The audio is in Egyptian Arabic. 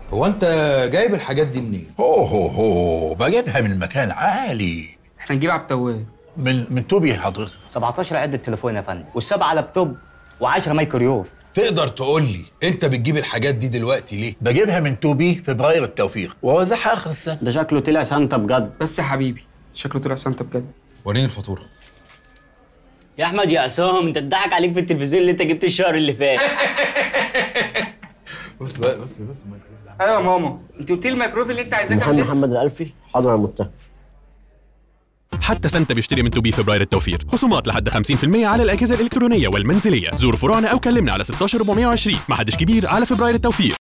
هو انت جايب الحاجات دي منين هو هو هو بجيبها من مكان عالي احنا نجيب عبد التواب من من توبي حضرتك 17 عدة تليفون يا فندم والسبعة لابتوب و10 مايكرويوف تقدر تقول لي انت بتجيب الحاجات دي دلوقتي ليه بجيبها من توبي فبراير التوفيق ووزعها اخر السنه ده شكله طلع سانتا بجد بس يا حبيبي شكله طلع سانتا بجد وريني الفاتوره يا احمد يا عصام انت اتضحك عليك في التلفزيون اللي انت جبته الشهر اللي فات بص بقى بص بص الميكرويف ده ايوه يا ماما انت قلت لي الميكرويف اللي انت عايزاه محمد كام محمد الألفي حاضر على المتهم حتى سنتا بيشتري من توبي فبراير التوفير خصومات لحد 50% على الأجهزة الإلكترونية والمنزلية زور فروعنا أو كلمنا على 16420 محدش كبير على فبراير التوفير